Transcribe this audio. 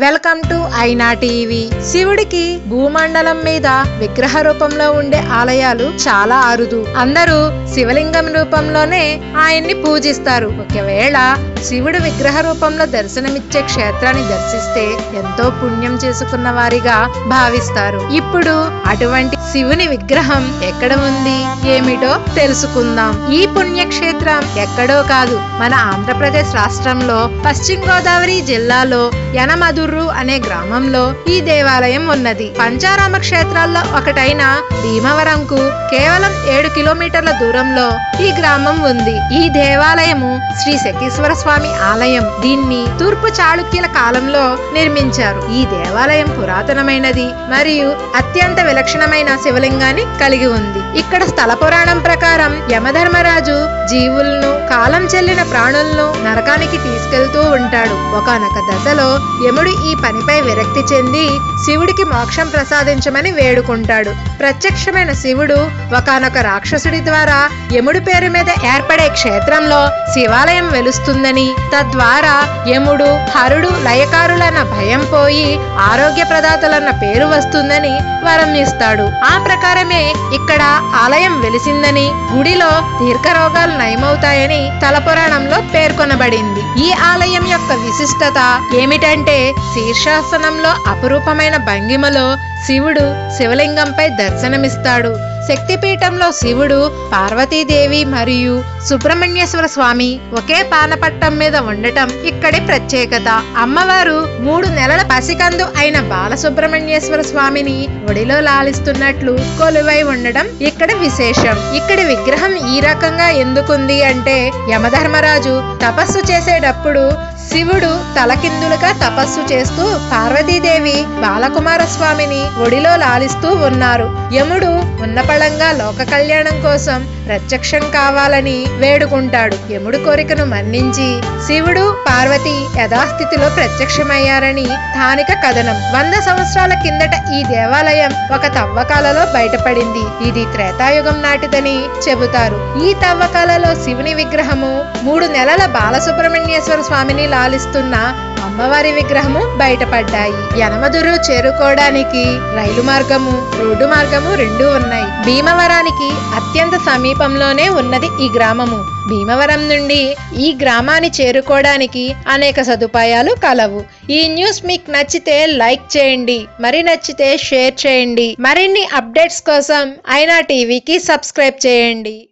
welcome to ఐనా TV శివుడికి భూమండలం మీద విగ్రహ రూపంలో ఉండే ఆలయాలు చాలా అరుదు అందరూ శివలింగం రూపంలోనే ఆయన్ని పూజిస్తారు ఒకవేళ శివుడు విగ్రహ రూపంలో దర్శనమిచ్చే క్షేత్రాన్ని దర్శిస్తే ఎంతో పుణ్యం చేసుకున్న వారిగా భావిస్తారు ఇప్పుడు అటువంటి శివుని విగ్రహం ఎక్కడ ఉంది ఏమిటో తెలుసుకుందాం ఈ పుణ్యక్షేత్రం ఎక్కడో కాదు మన ఆంధ్రప్రదేశ్ రాష్ట్రంలో పశ్చిమ గోదావరి జిల్లాలో యనమదుర్రు అనే గ్రామంలో ఈ దేవాలయం ఉన్నది పంచారామ క్షేత్రాల్లో ఒకటైన భీమవరంకు కేవలం ఏడు కిలోమీటర్ల దూరంలో ఈ గ్రామం ఉంది ఈ దేవాలయము శ్రీ శక్తీశ్వర స్వామి ఆలయం దీన్ని తూర్పు చాళుక్యుల కాలంలో నిర్మించారు ఈ దేవాలయం పురాతనమైనది మరియు అత్యంత విలక్షణమైన శివలింగాన్ని కలిగి ఉంది ఇక్కడ స్థల పురాణం ప్రకారం యమధర్మరాజు జీవులను కాలం చెల్లిన ప్రాణులను నరకానికి తీసుకెళ్తూ ఉంటాడు ఒకనొక దశలో యముడు ఈ పనిపై విరక్తి చెంది శివుడికి మోక్షం ప్రసాదించమని వేడుకుంటాడు ప్రత్యక్షమైన శివుడు ఒకనొక రాక్షసుడి ద్వారా యముడి పేరు మీద ఏర్పడే క్షేత్రంలో శివాలయం వెలుస్తుందని తద్వారా యముడు హరుడు లయకారులన్న భయం పోయి ఆరోగ్య ప్రదాతలన్న పేరు వస్తుందని వరం ఇస్తాడు ఆ ప్రకారమే ఇక్కడ ఆలయం వెలిసిందని గుడిలో దీర్ఘ రోగాలు నయమవుతాయని తలపురాణంలో పేర్కొనబడింది ఈ ఆలయం యొక్క విశిష్టత ఏమిటంటే శీర్షాసనంలో అపురూపమైన భంగిమలో శివుడు శివలింగంపై దర్శనమిస్తాడు శక్తిపీఠంలో శివుడు పార్వతీదేవి మరియు సుబ్రహ్మణ్యేశ్వర స్వామి ఒకే పానపట్టం మీద ఉండటం ఇక్కడి ప్రత్యేకత అమ్మవారు మూడు నెలల పసికందు అయిన బాలసుబ్రహ్మణ్యేశ్వర స్వామిని ఒడిలో లాలిస్తున్నట్లు కొలువై ఉండడం ఇక్కడ విశేషం ఇక్కడి విగ్రహం ఈ రకంగా ఎందుకుంది అంటే యమధర్మరాజు తపస్సు చేసేటప్పుడు శివుడు తలకిందులుగా తపస్సు చేస్తూ పార్వతీదేవి బాలకుమార స్వామిని ఒడిలో లాలిస్తూ ఉన్నారు యముడు ఉన్నపళంగా లోక కళ్యాణం కోసం ప్రత్యక్షం కావాలని వేడుకుంటాడు యముడు కోరికను మన్నించి శివుడు పార్వతి యథాస్థితిలో ప్రత్యక్షమయ్యారని స్థానిక కథనం వంద సంవత్సరాల కిందట ఈ దేవాలయం ఒక తవ్వకాలలో బయటపడింది ఇది త్రేతాయుగం నాటిదని చెబుతారు ఈ తవ్వకాలలో శివుని విగ్రహము మూడు నెలల బాలసుబ్రహ్మణ్యేశ్వర స్వామిని లాలిస్తున్న అమ్మవారి విగ్రహము బయటపడ్డాయి యనమదురు చేరుకోవడానికి రైలు మార్గము రోడ్డు మార్గము రెండూ ఉన్నాయి భీమవరానికి అత్యంత సమీపంలోనే ఉన్నది ఈ గ్రామము భీమవరం నుండి ఈ గ్రామాన్ని చేరుకోవడానికి అనేక సదుపాయాలు కలవు ఈ న్యూస్ మీకు నచ్చితే లైక్ చేయండి మరి నచ్చితే షేర్ చేయండి మరిన్ని అప్డేట్స్ కోసం ఐనా టీవీకి సబ్స్క్రైబ్ చేయండి